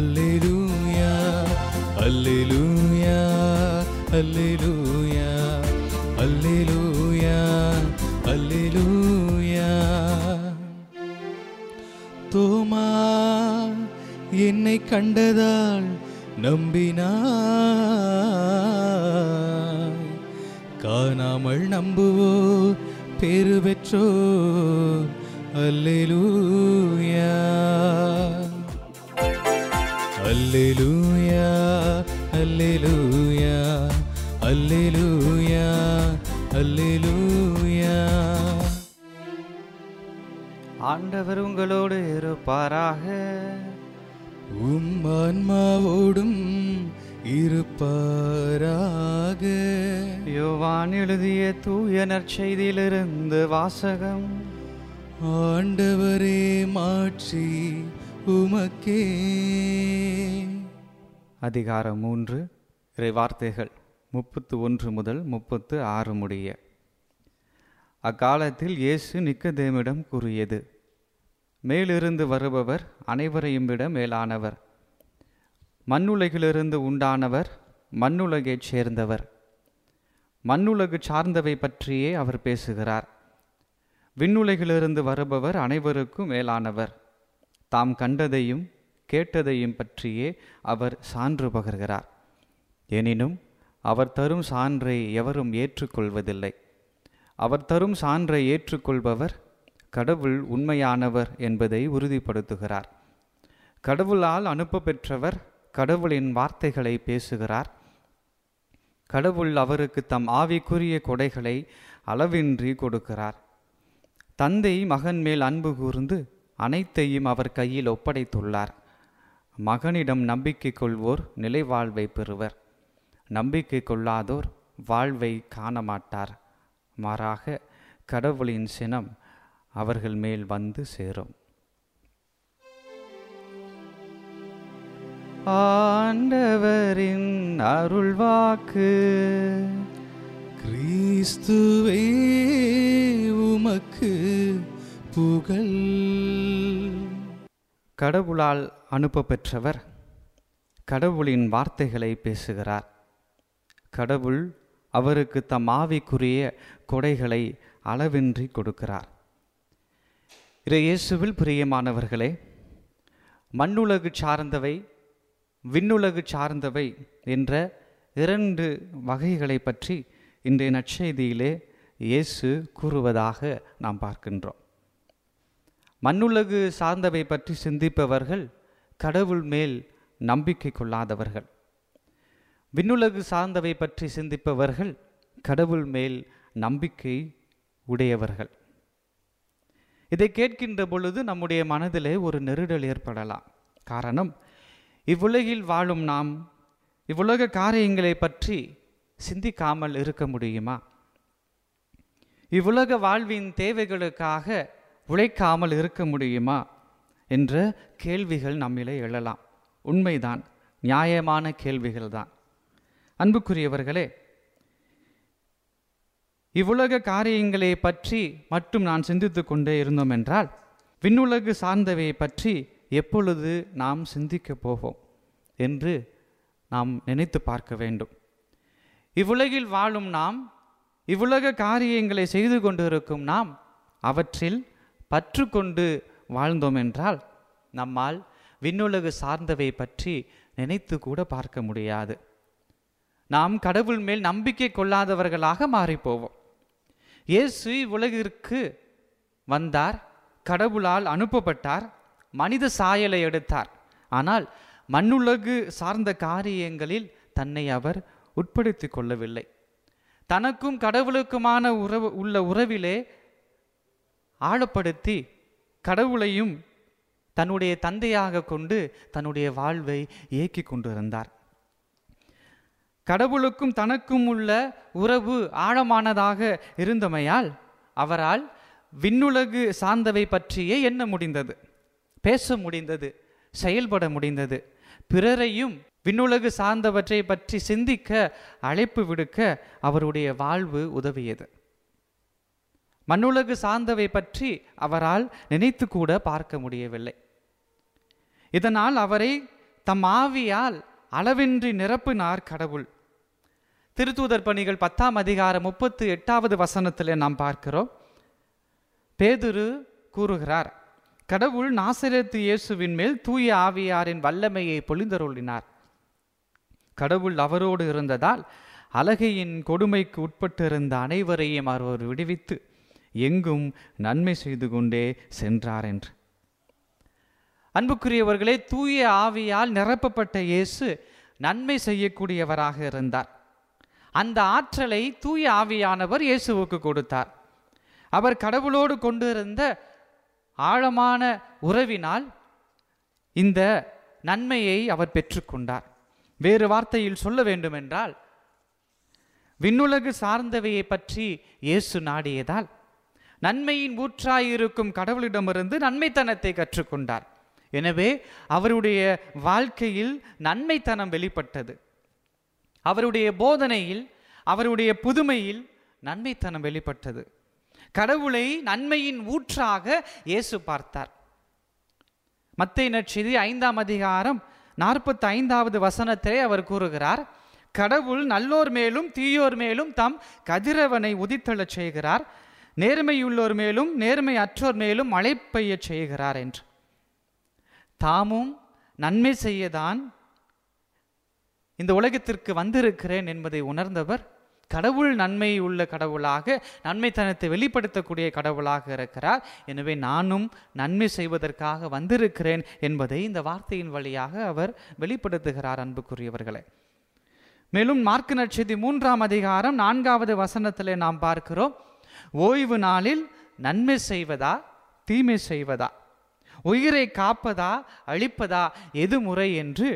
அல்லேலூயா அல்லேலூயா அல்லேலூயா அல்லேலூயா அல்லேலூயா தோமா என்னை கண்டதால் நம்பினாய் காணாமல் நம்புவோ பேரு பெற்றோர் அல்லேலூயா அல்லேலூயா அல்லேலூயா அல்லேலூயா அல்லேலூயா ஆண்டவர் உங்களோடு இருப்பாராக உம் ஆன்மாவோடும் இருப்பாராக யோவான் எழுதிய தூய நற்செய்தியிலிருந்து வாசகம் ஆண்டவரே மாட்சி உமக்கே அதிகாரம் மூன்று இறை வார்த்தைகள் முப்பத்து ஒன்று முதல் முப்பத்து ஆறு முடிய அக்காலத்தில் இயேசு நிக்கதேமிடம் கூறியது மேலிருந்து வருபவர் அனைவரையும் விட மேலானவர் மண்ணுலகிலிருந்து உண்டானவர் மண்ணுலகைச் சேர்ந்தவர் மண்ணுலகு சார்ந்தவை பற்றியே அவர் பேசுகிறார் விண்ணுலகிலிருந்து வருபவர் அனைவருக்கும் மேலானவர் தாம் கண்டதையும் கேட்டதையும் பற்றியே அவர் சான்று பகர்கிறார் எனினும் அவர் தரும் சான்றை எவரும் ஏற்றுக்கொள்வதில்லை அவர் தரும் சான்றை ஏற்றுக்கொள்பவர் கடவுள் உண்மையானவர் என்பதை உறுதிப்படுத்துகிறார் கடவுளால் அனுப்ப பெற்றவர் கடவுளின் வார்த்தைகளை பேசுகிறார் கடவுள் அவருக்கு தம் ஆவிக்குரிய கொடைகளை அளவின்றி கொடுக்கிறார் தந்தை மகன் மேல் அன்பு கூர்ந்து அனைத்தையும் அவர் கையில் ஒப்படைத்துள்ளார் மகனிடம் நம்பிக்கை கொள்வோர் நிலைவாழ்வை பெறுவர் நம்பிக்கை கொள்ளாதோர் வாழ்வை காண மாட்டார் மாறாக கடவுளின் சினம் அவர்கள் மேல் வந்து சேரும் ஆண்டவரின் அருள்வாக்கு கிறிஸ்துவே உமக்கு புகழ் கடவுளால் அனுப்ப பெற்றவர் கடவுளின் வார்த்தைகளை பேசுகிறார் கடவுள் அவருக்கு தம் ஆவிக்குரிய கொடைகளை அளவின்றி கொடுக்கிறார் இறை இயேசுவில் பிரியமானவர்களே மண்ணுலகு சார்ந்தவை விண்ணுலகு சார்ந்தவை என்ற இரண்டு வகைகளை பற்றி இன்றைய நற்செய்தியிலே இயேசு கூறுவதாக நாம் பார்க்கின்றோம் மண்ணுலகு சார்ந்தவை பற்றி சிந்திப்பவர்கள் கடவுள் மேல் நம்பிக்கை கொள்ளாதவர்கள் விண்ணுலகு சார்ந்தவை பற்றி சிந்திப்பவர்கள் கடவுள் மேல் நம்பிக்கை உடையவர்கள் இதை கேட்கின்ற பொழுது நம்முடைய மனதிலே ஒரு நெருடல் ஏற்படலாம் காரணம் இவ்வுலகில் வாழும் நாம் இவ்வுலக காரியங்களை பற்றி சிந்திக்காமல் இருக்க முடியுமா இவ்வுலக வாழ்வின் தேவைகளுக்காக உழைக்காமல் இருக்க முடியுமா என்ற கேள்விகள் நம்மிலே எழலாம் உண்மைதான் நியாயமான கேள்விகள் தான் அன்புக்குரியவர்களே இவ்வுலக காரியங்களை பற்றி மட்டும் நான் சிந்தித்து கொண்டே இருந்தோம் என்றால் விண்ணுலகு சார்ந்தவை பற்றி எப்பொழுது நாம் சிந்திக்க போவோம் என்று நாம் நினைத்து பார்க்க வேண்டும் இவ்வுலகில் வாழும் நாம் இவ்வுலக காரியங்களை செய்து கொண்டிருக்கும் நாம் அவற்றில் பற்று கொண்டு வாழ்ந்தோம் என்றால் நம்மால் விண்ணுலகு சார்ந்தவை பற்றி நினைத்து கூட பார்க்க முடியாது நாம் கடவுள் மேல் நம்பிக்கை கொள்ளாதவர்களாக மாறிப்போவோம் இயேசு உலகிற்கு வந்தார் கடவுளால் அனுப்பப்பட்டார் மனித சாயலை எடுத்தார் ஆனால் மண்ணுலகு சார்ந்த காரியங்களில் தன்னை அவர் உட்படுத்திக் கொள்ளவில்லை தனக்கும் கடவுளுக்குமான உறவு உள்ள உறவிலே ஆழப்படுத்தி கடவுளையும் தன்னுடைய தந்தையாக கொண்டு தன்னுடைய வாழ்வை இயக்கி கொண்டிருந்தார் கடவுளுக்கும் தனக்கும் உள்ள உறவு ஆழமானதாக இருந்தமையால் அவரால் விண்ணுலகு சார்ந்தவை பற்றியே எண்ண முடிந்தது பேச முடிந்தது செயல்பட முடிந்தது பிறரையும் விண்ணுலகு சார்ந்தவற்றை பற்றி சிந்திக்க அழைப்பு விடுக்க அவருடைய வாழ்வு உதவியது மண்ணுலகு சார்ந்தவை பற்றி அவரால் நினைத்து கூட பார்க்க முடியவில்லை இதனால் அவரை தம் ஆவியால் அளவின்றி நிரப்பினார் கடவுள் திருத்தூதர் பணிகள் பத்தாம் அதிகாரம் முப்பத்து எட்டாவது வசனத்தில் நாம் பார்க்கிறோம் பேதுரு கூறுகிறார் கடவுள் நாசரேத்து இயேசுவின் மேல் தூய ஆவியாரின் வல்லமையை பொழிந்தருளினார் கடவுள் அவரோடு இருந்ததால் அழகையின் கொடுமைக்கு உட்பட்டிருந்த அனைவரையும் அவர் விடுவித்து எங்கும் நன்மை செய்து கொண்டே சென்றார் என்று அன்புக்குரியவர்களே தூய ஆவியால் நிரப்பப்பட்ட இயேசு நன்மை செய்யக்கூடியவராக இருந்தார் அந்த ஆற்றலை தூய ஆவியானவர் இயேசுவுக்கு கொடுத்தார் அவர் கடவுளோடு கொண்டிருந்த ஆழமான உறவினால் இந்த நன்மையை அவர் பெற்றுக்கொண்டார் வேறு வார்த்தையில் சொல்ல வேண்டுமென்றால் விண்ணுலகு சார்ந்தவையை பற்றி இயேசு நாடியதால் நன்மையின் ஊற்றாயிருக்கும் கடவுளிடமிருந்து நன்மைத்தனத்தை கற்றுக்கொண்டார் எனவே அவருடைய வாழ்க்கையில் நன்மைத்தனம் வெளிப்பட்டது அவருடைய போதனையில் அவருடைய புதுமையில் நன்மைத்தனம் வெளிப்பட்டது கடவுளை நன்மையின் ஊற்றாக இயேசு பார்த்தார் மத்தை நற்செய்தி ஐந்தாம் அதிகாரம் நாற்பத்தி ஐந்தாவது வசனத்திலே அவர் கூறுகிறார் கடவுள் நல்லோர் மேலும் தீயோர் மேலும் தம் கதிரவனை உதித்தெழச் செய்கிறார் நேர்மையுள்ளோர் மேலும் நேர்மை அற்றோர் மேலும் மழை பெய்யச் செய்கிறார் என்று தாமும் நன்மை செய்யதான் இந்த உலகத்திற்கு வந்திருக்கிறேன் என்பதை உணர்ந்தவர் கடவுள் நன்மை உள்ள கடவுளாக நன்மைத்தனத்தை வெளிப்படுத்தக்கூடிய கடவுளாக இருக்கிறார் எனவே நானும் நன்மை செய்வதற்காக வந்திருக்கிறேன் என்பதை இந்த வார்த்தையின் வழியாக அவர் வெளிப்படுத்துகிறார் அன்புக்குரியவர்களே மேலும் மார்க்கு நட்சதி மூன்றாம் அதிகாரம் நான்காவது வசனத்திலே நாம் பார்க்கிறோம் ஓய்வு நாளில் நன்மை செய்வதா தீமை செய்வதா உயிரை காப்பதா அழிப்பதா எது முறை என்று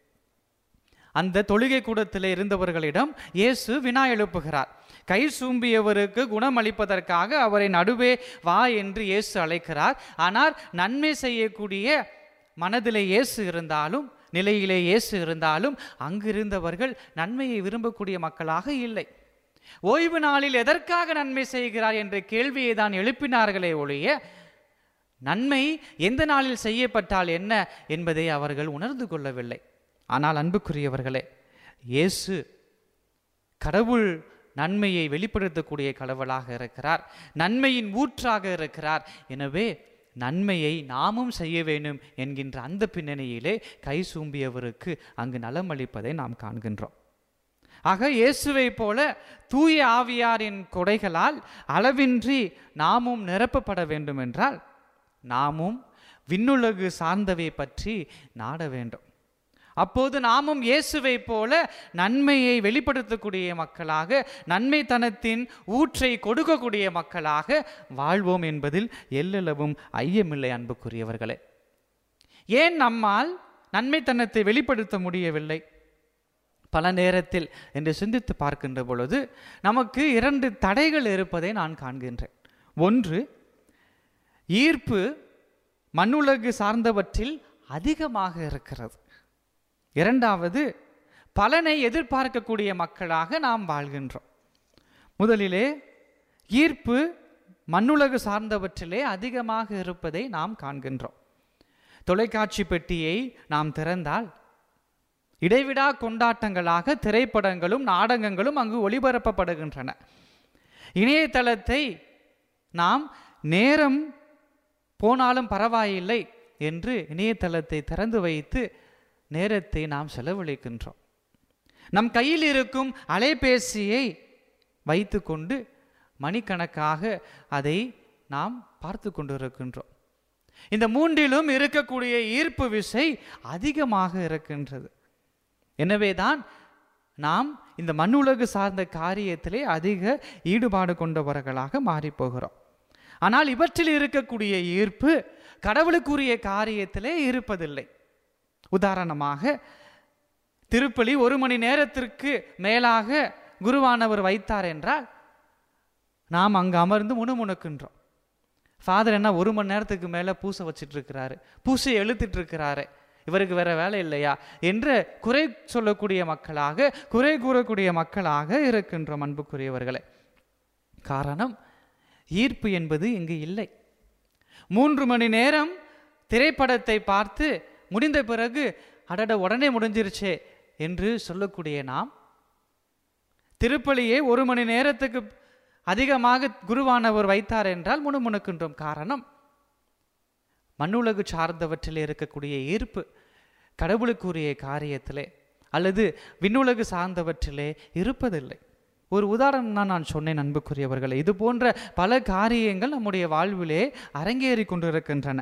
அந்த தொழுகை கூடத்தில் இருந்தவர்களிடம் இயேசு வினா எழுப்புகிறார் கை சூம்பியவருக்கு குணமளிப்பதற்காக அவரை நடுவே வா என்று இயேசு அழைக்கிறார் ஆனால் நன்மை செய்யக்கூடிய மனதிலே இயேசு இருந்தாலும் நிலையிலே இயேசு இருந்தாலும் அங்கிருந்தவர்கள் நன்மையை விரும்பக்கூடிய மக்களாக இல்லை ஓய்வு நாளில் எதற்காக நன்மை செய்கிறார் என்ற கேள்வியை தான் எழுப்பினார்களே ஒழிய நன்மை எந்த நாளில் செய்யப்பட்டால் என்ன என்பதை அவர்கள் உணர்ந்து கொள்ளவில்லை ஆனால் அன்புக்குரியவர்களே இயேசு கடவுள் நன்மையை வெளிப்படுத்தக்கூடிய கடவுளாக இருக்கிறார் நன்மையின் ஊற்றாக இருக்கிறார் எனவே நன்மையை நாமும் செய்ய வேண்டும் என்கின்ற அந்த பின்னணியிலே கை சூம்பியவருக்கு அங்கு நலம் அளிப்பதை நாம் காண்கின்றோம் ஆக இயேசுவை போல தூய ஆவியாரின் கொடைகளால் அளவின்றி நாமும் நிரப்பப்பட வேண்டும் என்றால் நாமும் விண்ணுலகு சார்ந்தவை பற்றி நாட வேண்டும் அப்போது நாமும் இயேசுவை போல நன்மையை வெளிப்படுத்தக்கூடிய மக்களாக நன்மைத்தனத்தின் ஊற்றை கொடுக்கக்கூடிய மக்களாக வாழ்வோம் என்பதில் எல்லளவும் ஐயமில்லை அன்புக்குரியவர்களே ஏன் நம்மால் நன்மைத்தனத்தை வெளிப்படுத்த முடியவில்லை பல நேரத்தில் என்று சிந்தித்து பார்க்கின்ற பொழுது நமக்கு இரண்டு தடைகள் இருப்பதை நான் காண்கின்றேன் ஒன்று ஈர்ப்பு மண்ணுலகு சார்ந்தவற்றில் அதிகமாக இருக்கிறது இரண்டாவது பலனை எதிர்பார்க்கக்கூடிய மக்களாக நாம் வாழ்கின்றோம் முதலிலே ஈர்ப்பு மண்ணுலகு சார்ந்தவற்றிலே அதிகமாக இருப்பதை நாம் காண்கின்றோம் தொலைக்காட்சி பெட்டியை நாம் திறந்தால் இடைவிடா கொண்டாட்டங்களாக திரைப்படங்களும் நாடகங்களும் அங்கு ஒளிபரப்பப்படுகின்றன இணையதளத்தை நாம் நேரம் போனாலும் பரவாயில்லை என்று இணையதளத்தை திறந்து வைத்து நேரத்தை நாம் செலவழிக்கின்றோம் நம் கையில் இருக்கும் அலைபேசியை வைத்துக்கொண்டு மணிக்கணக்காக அதை நாம் பார்த்து கொண்டிருக்கின்றோம் இந்த மூன்றிலும் இருக்கக்கூடிய ஈர்ப்பு விசை அதிகமாக இருக்கின்றது எனவேதான் நாம் இந்த மண்ணுலகு சார்ந்த காரியத்திலே அதிக ஈடுபாடு கொண்டவர்களாக மாறிப்போகிறோம் ஆனால் இவற்றில் இருக்கக்கூடிய ஈர்ப்பு கடவுளுக்குரிய காரியத்திலே இருப்பதில்லை உதாரணமாக திருப்பலி ஒரு மணி நேரத்திற்கு மேலாக குருவானவர் வைத்தார் என்றால் நாம் அங்கு அமர்ந்து முணுமுணுக்கின்றோம் ஃபாதர் என்ன ஒரு மணி நேரத்துக்கு மேலே பூசை வச்சிட்டு இருக்கிறாரு பூசை எழுத்துட்டு இருக்கிறாரு இவருக்கு வேற வேலை இல்லையா என்று குறை சொல்லக்கூடிய மக்களாக குறை கூறக்கூடிய மக்களாக இருக்கின்றோம் அன்புக்குரியவர்களே காரணம் ஈர்ப்பு என்பது இங்கு இல்லை மூன்று மணி நேரம் திரைப்படத்தை பார்த்து முடிந்த பிறகு அடட உடனே முடிஞ்சிருச்சே என்று சொல்லக்கூடிய நாம் திருப்பலியை ஒரு மணி நேரத்துக்கு அதிகமாக குருவானவர் வைத்தார் என்றால் முணுமுணுக்கின்றோம் காரணம் மண்ணுலகு சார்ந்தவற்றில் இருக்கக்கூடிய ஈர்ப்பு கடவுளுக்குரிய காரியத்திலே அல்லது விண்ணுலகு சார்ந்தவற்றிலே இருப்பதில்லை ஒரு உதாரணம் தான் நான் சொன்னேன் அன்புக்குரியவர்களே இது போன்ற பல காரியங்கள் நம்முடைய வாழ்விலே அரங்கேறி கொண்டிருக்கின்றன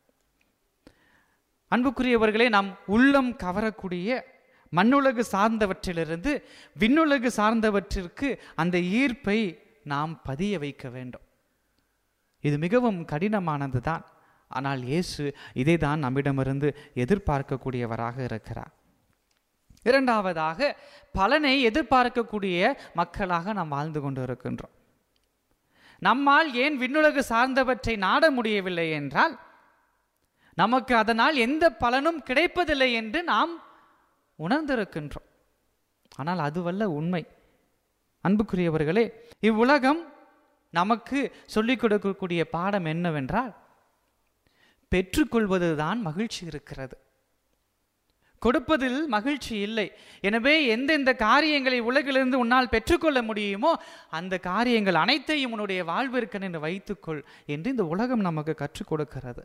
அன்புக்குரியவர்களே நாம் உள்ளம் கவரக்கூடிய மண்ணுலகு சார்ந்தவற்றிலிருந்து விண்ணுலகு சார்ந்தவற்றிற்கு அந்த ஈர்ப்பை நாம் பதிய வைக்க வேண்டும் இது மிகவும் கடினமானது தான் ஆனால் இயேசு இதை தான் நம்மிடமிருந்து எதிர்பார்க்கக்கூடியவராக இருக்கிறார் இரண்டாவதாக பலனை எதிர்பார்க்கக்கூடிய மக்களாக நாம் வாழ்ந்து கொண்டு இருக்கின்றோம் நம்மால் ஏன் விண்ணுலகு சார்ந்தவற்றை நாட முடியவில்லை என்றால் நமக்கு அதனால் எந்த பலனும் கிடைப்பதில்லை என்று நாம் உணர்ந்திருக்கின்றோம் ஆனால் அதுவல்ல உண்மை அன்புக்குரியவர்களே இவ்வுலகம் நமக்கு சொல்லிக் கொடுக்கக்கூடிய பாடம் என்னவென்றால் பெற்றுக்கொள்வதுதான் மகிழ்ச்சி இருக்கிறது கொடுப்பதில் மகிழ்ச்சி இல்லை எனவே எந்தெந்த காரியங்களை உலகிலிருந்து உன்னால் பெற்றுக்கொள்ள முடியுமோ அந்த காரியங்கள் அனைத்தையும் உன்னுடைய வாழ்விற்கு என்று வைத்துக்கொள் என்று இந்த உலகம் நமக்கு கற்றுக் கொடுக்கிறது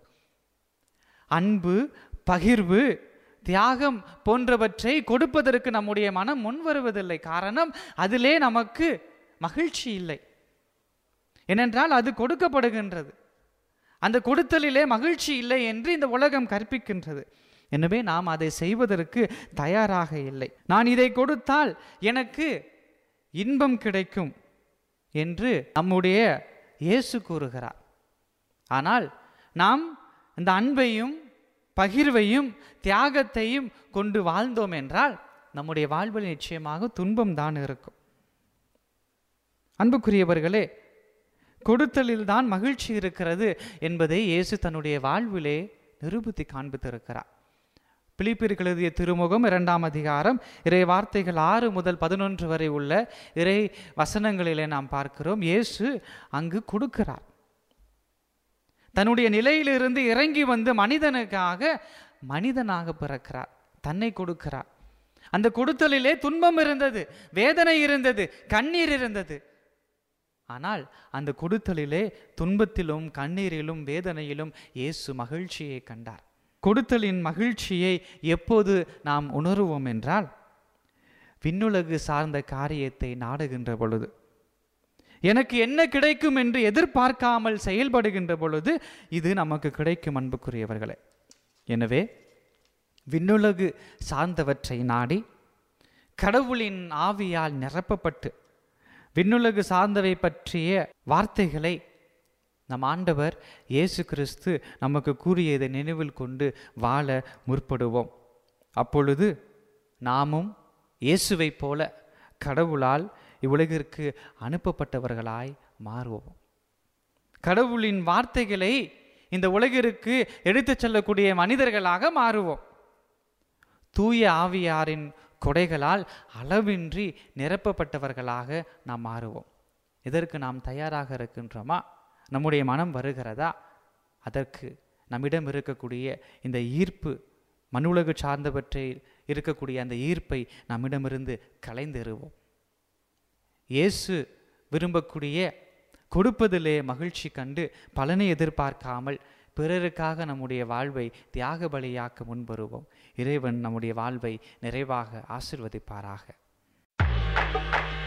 அன்பு பகிர்வு தியாகம் போன்றவற்றை கொடுப்பதற்கு நம்முடைய மனம் முன் வருவதில்லை காரணம் அதிலே நமக்கு மகிழ்ச்சி இல்லை ஏனென்றால் அது கொடுக்கப்படுகின்றது அந்த கொடுத்தலிலே மகிழ்ச்சி இல்லை என்று இந்த உலகம் கற்பிக்கின்றது எனவே நாம் அதை செய்வதற்கு தயாராக இல்லை நான் இதை கொடுத்தால் எனக்கு இன்பம் கிடைக்கும் என்று நம்முடைய இயேசு கூறுகிறார் ஆனால் நாம் இந்த அன்பையும் பகிர்வையும் தியாகத்தையும் கொண்டு வாழ்ந்தோம் என்றால் நம்முடைய வாழ்வில் நிச்சயமாக துன்பம் தான் இருக்கும் அன்புக்குரியவர்களே கொடுத்தலில் தான் மகிழ்ச்சி இருக்கிறது என்பதை இயேசு தன்னுடைய வாழ்விலே நிரூபித்து காண்பித்திருக்கிறார் பிலிப்பியர்கள் எழுதிய திருமுகம் இரண்டாம் அதிகாரம் இறை வார்த்தைகள் ஆறு முதல் பதினொன்று வரை உள்ள இறை வசனங்களிலே நாம் பார்க்கிறோம் இயேசு அங்கு கொடுக்கிறார் தன்னுடைய நிலையிலிருந்து இறங்கி வந்து மனிதனுக்காக மனிதனாக பிறக்கிறார் தன்னை கொடுக்கிறார் அந்த கொடுத்தலிலே துன்பம் இருந்தது வேதனை இருந்தது கண்ணீர் இருந்தது ஆனால் அந்த கொடுத்தலிலே துன்பத்திலும் கண்ணீரிலும் வேதனையிலும் இயேசு மகிழ்ச்சியை கண்டார் கொடுத்தலின் மகிழ்ச்சியை எப்போது நாம் உணருவோம் என்றால் விண்ணுலகு சார்ந்த காரியத்தை நாடுகின்ற பொழுது எனக்கு என்ன கிடைக்கும் என்று எதிர்பார்க்காமல் செயல்படுகின்ற பொழுது இது நமக்கு கிடைக்கும் அன்புக்குரியவர்களே எனவே விண்ணுலகு சார்ந்தவற்றை நாடி கடவுளின் ஆவியால் நிரப்பப்பட்டு விண்ணுலகு சார்ந்தவை பற்றிய வார்த்தைகளை நம் ஆண்டவர் இயேசு கிறிஸ்து நமக்கு கூறியதை நினைவில் கொண்டு வாழ முற்படுவோம் அப்பொழுது நாமும் இயேசுவைப் போல கடவுளால் இவ்வுலகிற்கு அனுப்பப்பட்டவர்களாய் மாறுவோம் கடவுளின் வார்த்தைகளை இந்த உலகிற்கு எடுத்துச் செல்லக்கூடிய மனிதர்களாக மாறுவோம் தூய ஆவியாரின் கொடைகளால் அளவின்றி நிரப்பப்பட்டவர்களாக நாம் மாறுவோம் இதற்கு நாம் தயாராக இருக்கின்றோமா நம்முடைய மனம் வருகிறதா அதற்கு நம்மிடம் இருக்கக்கூடிய இந்த ஈர்ப்பு மனுலகு சார்ந்தவற்றை இருக்கக்கூடிய அந்த ஈர்ப்பை நம்மிடமிருந்து கலைந்தெறுவோம் இயேசு விரும்பக்கூடிய கொடுப்பதிலே மகிழ்ச்சி கண்டு பலனை எதிர்பார்க்காமல் பிறருக்காக நம்முடைய வாழ்வை தியாக பலியாக்க முன்வருவோம் இறைவன் நம்முடைய வாழ்வை நிறைவாக ஆசிர்வதிப்பாராக